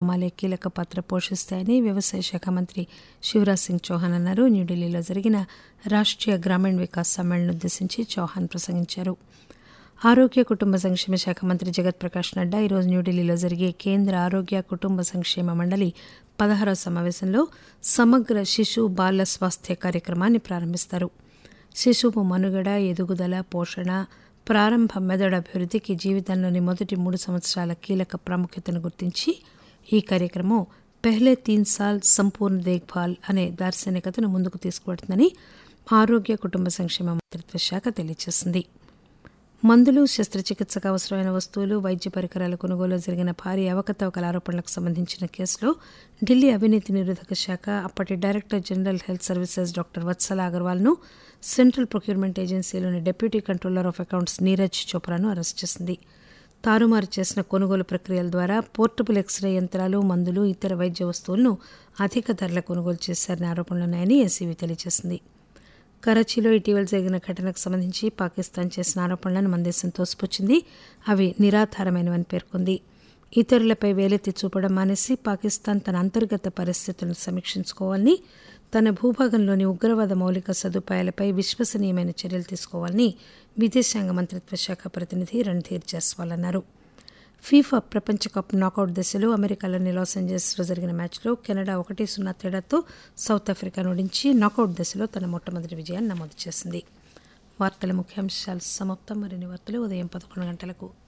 కార్యక్రమాలే కీలక పాత్ర పోషిస్తాయని వ్యవసాయ శాఖ మంత్రి శివరాజ్ సింగ్ చౌహాన్ అన్నారు న్యూఢిల్లీలో జరిగిన రాష్ట్రీయ గ్రామీణ వికాస్ సమ్మేళనం ఉద్దేశించి చౌహాన్ ప్రసంగించారు ఆరోగ్య కుటుంబ సంక్షేమ శాఖ మంత్రి జగత్ ప్రకాష్ నడ్డా ఈరోజు న్యూఢిల్లీలో జరిగే కేంద్ర ఆరోగ్య కుటుంబ సంక్షేమ మండలి పదహారవ సమావేశంలో సమగ్ర శిశు బాల స్వాస్థ్య కార్యక్రమాన్ని ప్రారంభిస్తారు శిశువు మనుగడ ఎదుగుదల పోషణ ప్రారంభ మెదడు అభివృద్ధికి జీవితంలోని మొదటి మూడు సంవత్సరాల కీలక ప్రాముఖ్యతను గుర్తించి ఈ కార్యక్రమం పెహ్లే తీన్ సాల్ సంపూర్ణ దేఖ్భాల్ అనే దార్శనికతను ముందుకు తీసుకువెడుతుందని ఆరోగ్య కుటుంబ సంక్షేమ మంత్రిత్వ శాఖ తెలియజేసింది మందులు శస్త్రచికిత్సకు అవసరమైన వస్తువులు వైద్య పరికరాల కొనుగోలు జరిగిన భారీ అవకతవకల ఆరోపణలకు సంబంధించిన కేసులో ఢిల్లీ అవినీతి నిరోధక శాఖ అప్పటి director general health services doctor Vatsala అగర్వాల్ను సెంట్రల్ ప్రొక్యూర్మెంట్ ఏజెన్సీలోని deputy controller of accounts Neeraj చోప్రాను అరెస్ట్ చేసింది తారుమారు చేసిన కొనుగోలు ప్రక్రియల ద్వారా పోర్టబుల్ ఎక్స్రే యంత్రాలు మందులు ఇతర వైద్య వస్తువులను అధిక ధరల కొనుగోలు చేశారనే ఆరోపణలున్నాయని ఎస్సీబీ తెలియజేసింది కరాచీలో ఇటీవల జరిగిన ఘటనకు సంబంధించి పాకిస్తాన్ చేసిన ఆరోపణలను మన దేశం తోసిపుచ్చింది అవి నిరాధారమైనవని పేర్కొంది ఇతరులపై వేలెత్తి చూపడం మానేసి పాకిస్తాన్ తన అంతర్గత పరిస్థితులను సమీక్షించుకోవాలని తన భూభాగంలోని ఉగ్రవాద మౌలిక సదుపాయాలపై విశ్వసనీయమైన చర్యలు తీసుకోవాలని విదేశాంగ మంత్రిత్వ శాఖ ప్రతినిధి రణ్ధీర్ జైస్వాల్ అన్నారు ఫీఫా ప్రపంచ కప్ నాకౌట్ దశలో అమెరికాలోని లాస్ ఏంజల్స్లో జరిగిన మ్యాచ్లో కెనడా ఒకటి సున్నా తేడాతో సౌత్ ఆఫ్రికాను ఓడించి నాకౌట్ దశలో తన మొట్టమొదటి విజయాన్ని నమోదు చేసింది వార్తల ముఖ్యాంశాలు సమాప్తం మరిన్ని వార్తలు ఉదయం పదకొండు గంటలకు